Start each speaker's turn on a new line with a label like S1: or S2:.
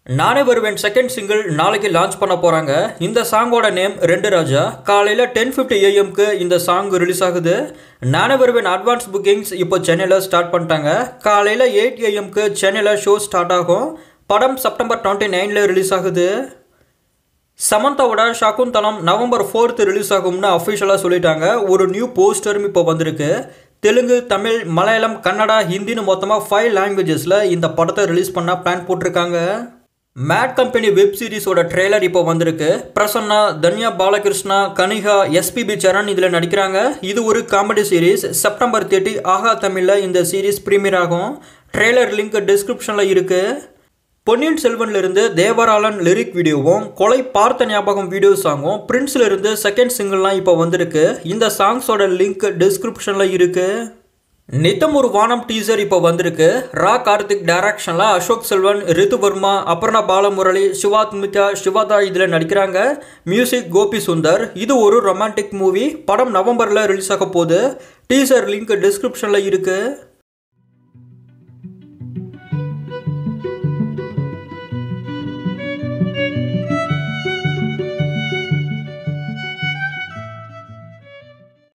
S1: நானே வருவேன் second single நாளைக்கு லான்ச் பண்ண போகிறாங்க இந்த சாங்கோட நேம் ரெண்டு ராஜா காலையில் டென் ஃபிஃப்டி ஏஎம்க்கு இந்த சாங் ரிலீஸ் ஆகுது நானே வருவேன் அட்வான்ஸ் புக்கிங்ஸ் இப்போ சென்னையில் ஸ்டார்ட் பண்ணிட்டாங்க காலையில் எயிட் ஏஎம்க்கு சென்னையில் ஷோ ஸ்டார்ட் ஆகும் படம் செப்டம்பர் டுவெண்ட்டி நைனில் ரிலீஸ் ஆகுது சமந்தாவோட சகுந்தலம் நவம்பர் ஃபோர்த் ரிலீஸ் ஆகும்னு அஃபிஷியலாக சொல்லிட்டாங்க ஒரு நியூ போஸ்டரும் இப்போ வந்திருக்கு தெலுங்கு தமிழ் மலையாளம் கன்னடா ஹிந்தின்னு மொத்தமாக ஃபைவ் லாங்குவேஜஸில் இந்த படத்தை ரிலீஸ் பண்ண பிளான் போட்டிருக்காங்க மேட் கம்பெனி வெப் சீரிஸோட ட்ரெய்லர் இப்போ வந்திருக்கு பிரசன்னா தன்யா பாலகிருஷ்ணா கனிகா எஸ்பிபி சரண் இதில் நடிக்கிறாங்க இது ஒரு comedy series September thirty Aha தமிழில் இந்த சீரிஸ் ப்ரீமியர் ஆகும் ட்ரெய்லர் லிங்க் டிஸ்கிரிப்ஷனில் இருக்குது பொன்னியின் செல்வன்ல இருந்து தேவராளன் லிரிக் வீடியோவும் கொலை பார்த்த ஞாபகம் வீடியோ சாங்கும் பிரின்ஸ்ல இருந்து செகண்ட் சிங்கிள்லாம் இப்போ வந்திருக்கு இந்த சாங்ஸோட லிங்க் டிஸ்கிரிப்ஷனில் இருக்கு நித்தம் ஒரு வானம் டீசர் இப்போ வந்திருக்கு ரா கார்த்திக் டைரக்ஷனில் அசோக் செல்வன் ரித்துவர்மா அபர்ணா பாலமுரளி சிவாத்மிகா சிவாதா இதில் நடிக்கிறாங்க மியூசிக் கோபி சுந்தர் இது ஒரு ரொமான்டிக் மூவி படம் நவம்பரில் ரிலீஸ் ஆக போகுது டீசர் லிங்க் டிஸ்கிரிப்ஷனில் இருக்குது